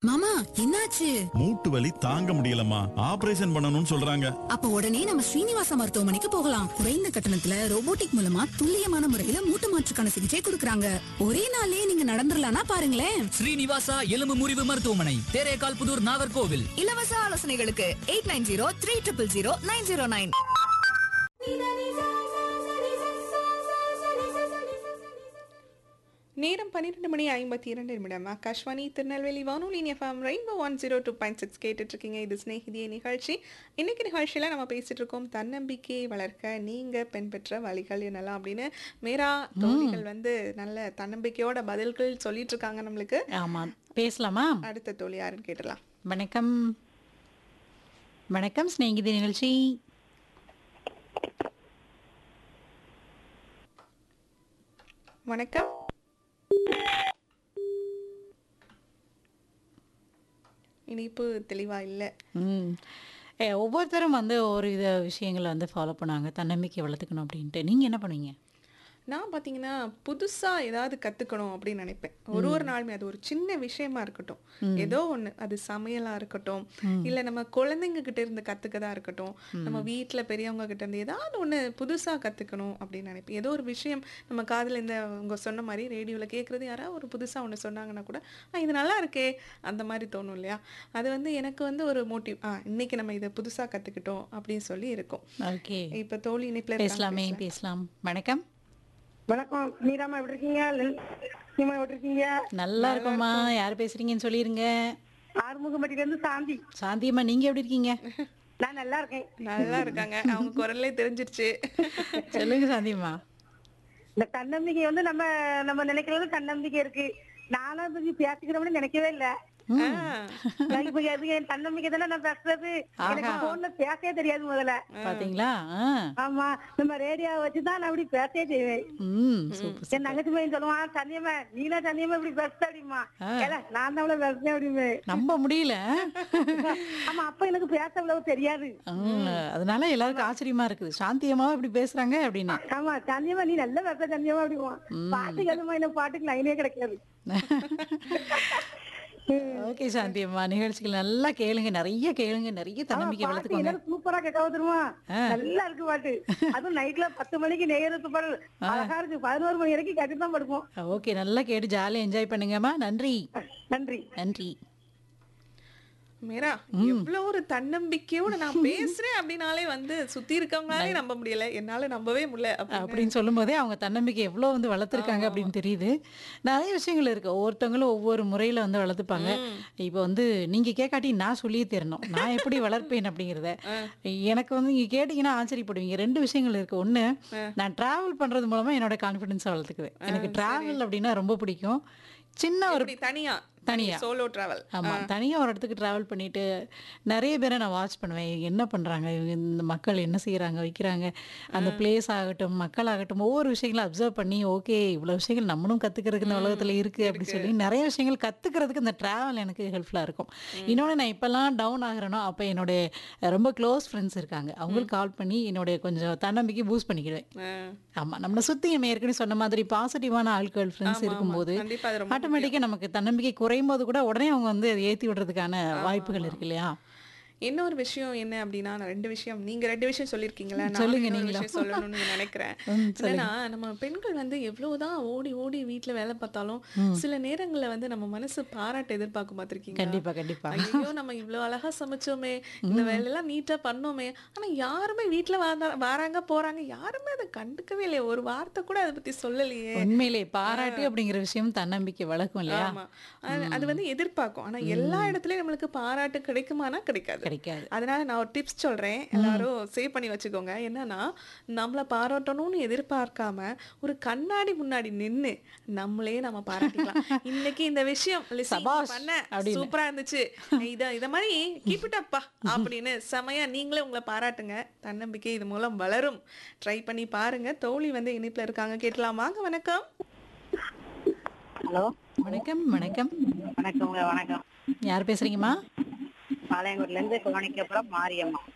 மாமா என்னாச்சு மூட்டு வலி தாங்க முடியலம்மா ஆபரேஷன் பண்ணணும்னு சொல்றாங்க அப்ப உடனே நம்ம ஸ்ரீனிவாச மருத்துவமனைக்கு போகலாம் குறைந்த கட்டணத்துல ரோபோட்டிக் மூலமா துல்லியமான முறையில மூட்டு மாற்றுக்கான சிகிச்சை கொடுக்கறாங்க ஒரே நாளே நீங்க நடந்துடலாம்னா பாருங்களேன் ஸ்ரீனிவாசா எலும்பு முறிவு மருத்துவமனை தேரேகால் புதூர் நாகர்கோவில் இலவச ஆலோசனைகளுக்கு eight nine zero three triple zero nine zero nine நேரம் பன்னிரெண்டு மணி ஐம்பத்தி இரண்டு நிமிடம் ஆகாஷ்வாணி திருநெல்வேலி வானொலி FM rainbow one zero two point six கேட்டுட்ருக்கீங்க இது ஸ்நேகிதிய நிகழ்ச்சி இன்னைக்கு நிகழ்ச்சியில் நம்ம பேசிட்டு இருக்கோம் தன்னம்பிக்கையை வளர்க்க நீங்கள் பின்பற்ற வழிகள் என்னலாம் அப்படின்னு மேரா தோழிகள் வந்து நல்ல தன்னம்பிக்கையோட பதில்கள் சொல்லிட்டு இருக்காங்க நம்மளுக்கு ஆமா பேசலாமா அடுத்த தோழி யாருன்னு கேட்டலாம் வணக்கம் வணக்கம் ஸ்நேகிதி நிகழ்ச்சி வணக்கம் இனிப்பு தெளிவா இல்லை ம் ஏ, ஒவ்வொருத்தரும் வந்து ஒரு வித விஷயங்களை வந்து ஃபாலோ பண்ணாங்க தன்னம்பிக்கை வளர்த்துக்கணும் அப்படின்ட்டு நீங்க என்ன பண்ணுவீங்க நான் பார்த்தீங்கன்னா புதுசாக ஏதாவது கற்றுக்கணும் அப்படின்னு நினைப்பேன் ஒரு ஒரு நாளுமே அது ஒரு சின்ன விஷயமா இருக்கட்டும் ஏதோ ஒன்று அது சமையலாக இருக்கட்டும் இல்லை நம்ம குழந்தைங்க கிட்ட இருந்து கற்றுக்கதா இருக்கட்டும் நம்ம வீட்டில் பெரியவங்க கிட்ட இருந்து ஏதாவது ஒன்று புதுசாக கற்றுக்கணும் அப்படின்னு நினைப்பேன் ஏதோ ஒரு விஷயம் நம்ம காதில் இந்த உங்க சொன்ன மாதிரி ரேடியோவில் கேட்குறது யாராவது ஒரு புதுசாக ஒன்று சொன்னாங்கன்னா கூட ஆ இது நல்லா இருக்கே அந்த மாதிரி தோணும் இல்லையா அது வந்து எனக்கு வந்து ஒரு மோட்டிவ் ஆ இன்னைக்கு நம்ம இதை புதுசாக கற்றுக்கிட்டோம் அப்படின்னு சொல்லி இருக்கும் ஓகே இப்போ தோழி இனிப்பில் பேசலாமே பேசலாம் வணக்கம் வணக்கம் மீராமா எப்படி இருக்கீங்க நீமா எப்படி இருக்கீங்க நல்லா இருக்கும்மா யார் பேசுறீங்கன்னு சொல்லிருங்க ஆறுமுகம்பட்டியில இருந்து சாந்தி சாந்தியம்மா நீங்க எப்படி இருக்கீங்க நான் நல்லா இருக்கேன் நல்லா இருக்காங்க அவங்க குரல்லே தெரிஞ்சிருச்சு சொல்லுங்க சாந்தியம்மா இந்த தன்னம்பிக்கை வந்து நம்ம நம்ம நினைக்கிறது தன்னம்பிக்கை இருக்கு நானும் பத்தி பேசிக்கிறோம்னு நினைக்கவே இல்ல நான் இப்ப அது என் தன்னம்பிக்கை தானே நான் பேசுறது எனக்கு போன்ல பேசவே தெரியாது முதல்ல பாத்தீங்களா ஆ. ஆமா நம்ம ரேடியோ வச்சுதான் நான் அப்படி பேசவே செய்வேன் ம் சூப்பர் என் தங்கச்சி பையன் சொல்லுவான் தண்ணியம்மா நீனா தண்ணியம்மா இப்படி பேச அப்படிமா ஏல நான் தான் பேசுறேன் அப்படிமே நம்ப முடியல ஆமா அப்ப எனக்கு பேச அவ்வளவு தெரியாது ம், அதனால எல்லாருக்கும் ஆச்சரியமா இருக்குது சாந்தியம்மா இப்படி பேசுறாங்க அப்படின்னு ஆமா தண்ணியம்மா நீ நல்ல பேச தண்ணியம்மா அப்படிமா பாட்டு கேளுமா இந்த பாட்டுக்கு லைனே கிடைக்காது ஓகே சாந்தியம்மா நிகழ்ச்சிகள் நல்லா கேளுங்க நிறைய கேளுங்க நிறைய தன்னம்பிக்கை பாட்டு வளர்த்துக்கோங்க எல்லாரும் சூப்பரா கேட்க வந்துருமா நல்லா இருக்கு பாட்டு அதுவும் நைட்ல பத்து மணிக்கு நேரத்து பாடல் அழகா இருக்கு பதினோரு மணி வரைக்கும் கேட்டு தான் படுப்போம் ஓகே நல்லா கேட்டு ஜாலியா என்ஜாய் பண்ணுங்கம்மா நன்றி நன்றி நன்றி மீரா எவ்வளவு ஒரு தன்னம்பிக்கையோட நான் பேசுறேன் அப்படின்னாலே வந்து சுத்தி இருக்கவங்களாலே நம்ப முடியல என்னால நம்பவே முடியல அப்படின்னு. அப்படின்னு சொல்லும்போதே அவங்க தன்னம்பிக்கை எவ்வளோ வந்து வளர்த்துருக்காங்க அப்படின்னு தெரியுது நிறைய விஷயங்கள் இருக்கு ஒவ்வொருத்தவங்களும் ஒவ்வொரு முறையில வந்து வளர்த்துப்பாங்க இப்போ வந்து நீங்க கேட்காட்டி நான் சொல்லியே தரணும் நான் எப்படி வளர்ப்பேன் அப்படிங்கிறத எனக்கு வந்து நீங்க கேட்டீங்கன்னா ஆச்சரியப்படுவீங்க ரெண்டு விஷயங்கள் இருக்கு ஒண்ணு நான் டிராவல் பண்றது மூலமா என்னோட கான்ஃபிடன்ஸை வளர்த்துக்குவேன் எனக்கு டிராவல் அப்படின்னா ரொம்ப பிடிக்கும் சின்ன ஒரு இப்படி தனியா தனியா. சோலோ டிராவல் ஆமா தனியா ஒரு இடத்துக்கு டிராவல் பண்ணிட்டு நிறைய பேரை நான் வாட்ச் பண்ணுவேன் இவங்க என்ன பண்றாங்க இவங்க இந்த மக்கள் என்ன செய்றாங்க வைக்கிறாங்க அந்த பிளேஸ் ஆகட்டும் மக்கள் ஆகட்டும் ஒவ்வொரு விஷயங்களும் அப்சர்வ் பண்ணி ஓகே இவ்வளவு விஷயங்கள் நம்மளும் கத்துக்கிறதுக்கு இந்த உலகத்துல இருக்கு அப்படி சொல்லி நிறைய விஷயங்கள் கத்துக்கிறதுக்கு இந்த டிராவல் எனக்கு ஹெல்ப்ஃபுல்லா இருக்கும் இன்னொன்று நான் இப்பெல்லாம் டவுன் ஆகுறேனோ அப்போ என்னுடைய ரொம்ப க்ளோஸ் ஃப்ரெண்ட்ஸ் இருக்காங்க அவங்களுக்கு கால் பண்ணி என்னுடைய கொஞ்சம் தன்னம்பிக்கை பூஸ்ட் பண்ணிக்கிடுவேன் ஆமா நம்மளை சுத்தி நம்ம ஏற்கனவே சொன்ன மாதிரி பாசிட்டிவான ஆட்கள் ஃப்ரெண்ட்ஸ் இருக்கும்போது கண்டிப்பா அது ரொம்ப ஆட்டோமேட்டிக்கா நமக்கு தன்னம்பிக்கை குறையும் போது கூட உடனே அவங்க வந்து அதை ஏத்தி விடுறதுக்கான வாய்ப்புகள் இருக்கு இல்லையா இன்னொரு விஷயம் என்ன அப்படின்னா நான் ரெண்டு விஷயம் நீங்க ரெண்டு விஷயம் சொல்லியிருக்கீங்களா நான் சொல்லுங்க இன்னொரு நீங்களும். விஷயம் சொல்லணும்னு நினைக்கிறேன் ம், என்னன்னா நம்ம பெண்கள் வந்து எவ்வளவுதான் ஓடி ஓடி வீட்ல வேலை பார்த்தாலும் சில நேரங்கள்ல வந்து நம்ம மனசு பாராட்டு எதிர்பார்க்க பார்த்திருக்கீங்க கண்டிப்பா கண்டிப்பா ஐயோ நம்ம இவ்வளவு அழகா சமைச்சோமே இந்த வேலையெல்லாம் நீட்டா பண்ணோமே ஆனா யாருமே வீட்டுல வராங்க போறாங்க யாருமே அதை கண்டுக்கவே இல்லையே ஒரு வார்த்தை கூட அதை பத்தி சொல்லலையே உண்மையிலே பாராட்டு அப்படிங்கிற விஷயம் தன்னம்பிக்கை வளர்க்கும் இல்லையா ஆமா அது- அது வந்து எதிர்பார்க்கும் ஆனா எல்லா இடத்துலயும் நம்மளுக்கு பாராட்டு கிடைக்குமானா கிடைக்காது கிடைக்காது அதனால நான் ஒரு டிப்ஸ் சொல்றேன் எல்லாரும் சேவ் பண்ணி வச்சுக்கோங்க என்னன்னா நம்மள பாராட்டணும்னு எதிர்பார்க்காம ஒரு கண்ணாடி முன்னாடி நின்னு நம்மளே நம்ம பாராட்டிக்கலாம் இன்னைக்கு இந்த விஷயம் லிஸி, நீ சபாஷ் பண்ண அப்படின்னு. சூப்பரா இருந்துச்சு இத இத மாதிரி கீப் இட் அப்பா அப்படின்னு செமையா நீங்களே உங்களை பாராட்டுங்க தன்னம்பிக்கை இது மூலம் வளரும் ட்ரை பண்ணி பாருங்க தோழி வந்து இனிப்புல இருக்காங்க கேட்கலாம் வாங்க வணக்கம் ஹலோ வணக்கம் வணக்கம் வணக்கங்க வணக்கம் யார் பேசுறீங்கம்மா பாளையங்குடில இருந்து கோணிக்கப்புறம் மாரியம்மா